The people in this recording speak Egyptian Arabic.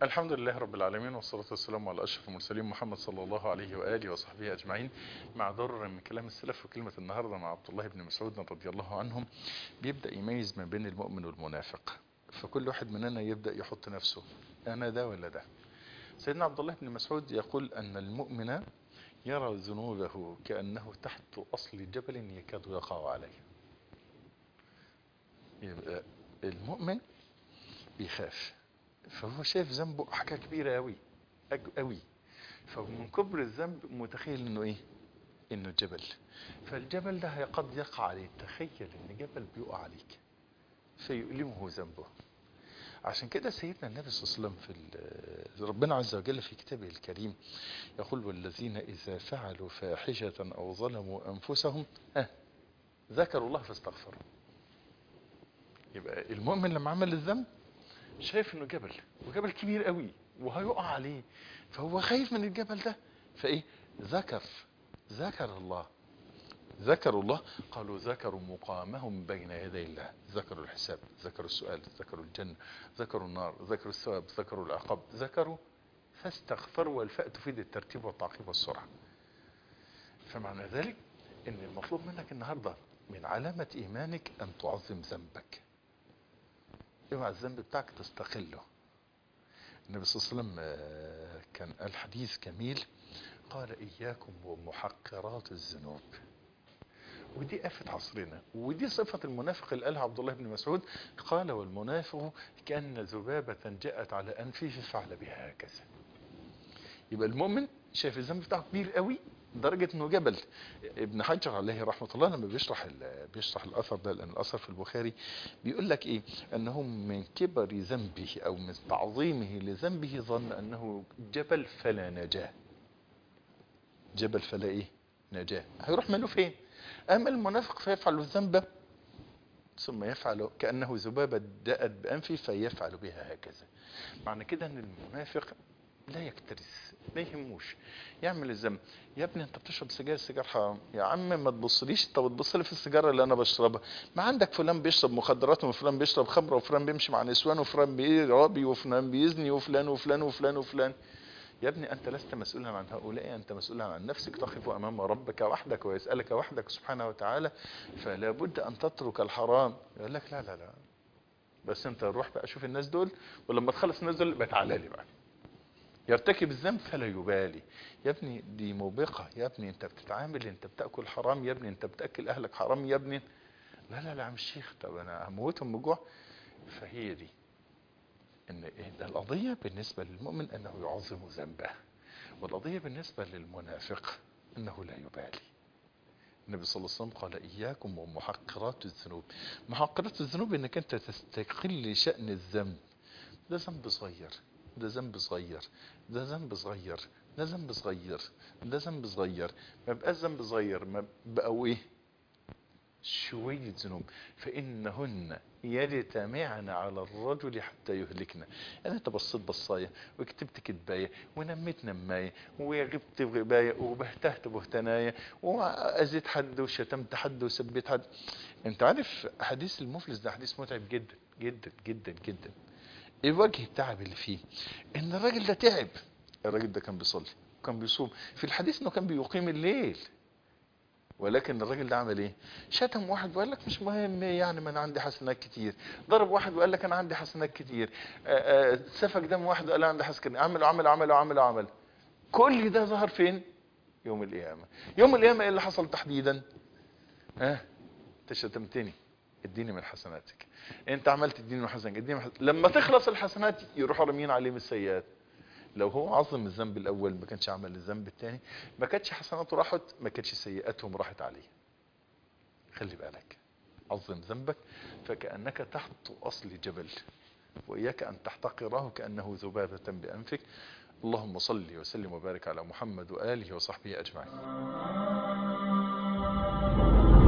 الحمد لله رب العالمين والصلاة والسلام على أشرف المرسلين محمد صلى الله عليه وآله وصحبه أجمعين مع ضرر من كلام السلف وكلمة النهاردة مع عبد الله بن مسعود رضي الله عنهم بيبدأ يميز ما بين المؤمن والمنافق فكل واحد مننا يبدأ يحط نفسه أنا ده ولا ده سيدنا عبد الله بن مسعود يقول أن المؤمن يرى ذنوبه كأنه تحت أصل جبل يكاد يقع عليه يبقى المؤمن بيخاف فهو شايف ذنبه حاجة كبيرة قوي قوي فمن كبر الذنب متخيل انه ايه انه جبل فالجبل ده قد يقع عليه تخيل ان جبل بيقع عليك فيؤلمه ذنبه عشان كده سيدنا النبي صلى الله عليه وسلم في ربنا عز وجل في كتابه الكريم يقول والذين إذا فعلوا فاحشة أو ظلموا أنفسهم أه ذكروا الله فاستغفروا يبقى المؤمن لما عمل الذنب شايف انه جبل وجبل كبير قوي وهيقع عليه فهو خايف من الجبل ده فايه ذكر ذكر الله ذكروا الله قالوا ذكروا مقامهم بين يدي الله ذكروا الحساب ذكروا السؤال ذكروا الجنة ذكروا النار ذكروا الثواب ذكروا العقاب ذكروا فاستغفروا والفاء تفيد الترتيب والتعقيب والسرعة فمعنى ذلك ان المطلوب منك النهاردة من علامة ايمانك ان تعظم ذنبك اوعى الذنب بتاعك تستقله النبي صلى الله عليه وسلم كان قال حديث جميل قال إياكم ومحقرات الذنوب ودي آفة عصرنا ودي صفة المنافق اللي قالها عبد الله بن مسعود قال والمنافق كأن ذبابة جاءت على أنفه ففعل بها هكذا يبقى المؤمن شايف الذنب بتاعه كبير قوي درجة انه جبل ابن حجر عليه رحمة الله لما بيشرح بيشرح الاثر ده لان الاثر في البخاري بيقول لك ايه انه من كبر ذنبه او من تعظيمه لذنبه ظن انه جبل فلا نجاه جبل فلا ايه نجاه هيروح منه فين اما المنافق فيفعل الذنب ثم يفعل كأنه ذبابة دأت بأنفه فيفعل بها هكذا معنى كده ان المنافق لا يكترث ما يهموش يعمل الذنب يا ابني انت بتشرب سجاير السجاير حرام يا عم ما تبصليش انت بتبص لي في السيجاره اللي انا بشربها ما عندك فلان بيشرب مخدرات وفلان بيشرب خمره وفلان بيمشي مع نسوان وفلان بيرابي وفلان بيزني وفلان وفلان وفلان وفلان يا ابني أنت لست مسؤولا عن هؤلاء أنت مسؤولا عن نفسك تقف أمام ربك وحدك ويسألك وحدك سبحانه وتعالى فلا بد أن تترك الحرام يقول لك لا لا لا بس أنت روح بقى شوف الناس دول ولما تخلص الناس دول بقى تعالى لي بقى يرتكب الذنب فلا يبالي يا ابني دي موبقة يا ابني انت بتتعامل انت بتأكل حرام يا ابني انت بتأكل اهلك حرام يا ابني لا لا لا عم الشيخ طب انا هموتهم بجوع فهي دي ان القضية بالنسبة للمؤمن انه يعظم ذنبه والقضية بالنسبة للمنافق انه لا يبالي النبي صلى الله عليه وسلم قال إياكم ومحقرات الذنوب محقرات الذنوب انك انت تستقل شأن الذنب ده ذنب صغير ده ذنب صغير ده ذنب صغير ده ذنب صغير ده ذنب صغير ما بقاش ذنب صغير ما بقوا ايه شوية ذنوب فإنهن يجتمعن على الرجل حتى يهلكنا يعني انت بصيت بصاية وكتبت كتباية ونميت نماية وغبت غباية وبهتهت بهتناية وأذيت حد وشتمت حد وسبيت حد انت عارف حديث المفلس ده حديث متعب جدا جدا جدا جدا ايه الوجه التعب اللي فيه ان الراجل ده تعب الراجل ده كان بيصلي وكان بيصوم في الحديث انه كان بيقيم الليل ولكن الراجل ده عمل ايه شتم واحد وقال لك مش مهم يعني ما انا عندي حسنات كتير ضرب واحد وقال لك انا عندي حسنات كتير آآ آآ سفك دم واحد وقال عندي حسنات كتير عمل عمل عمل عمل عمل كل ده ظهر فين يوم القيامه يوم القيامه ايه اللي حصل تحديدا ها آه. انت شتمتني اديني من حسناتك انت عملت اديني من حسناتك اديني من حسناتك. لما تخلص الحسنات يروحوا راميين عليه من السيئات لو هو عظم الذنب الاول ما كانش عمل الذنب الثاني ما كانتش حسناته راحت ما كانتش سيئاتهم راحت عليه خلي بالك عظم ذنبك فكأنك تحت أصل جبل وإياك أن تحتقره كأنه ذبابة بأنفك اللهم صل وسلم وبارك على محمد وآله وصحبه أجمعين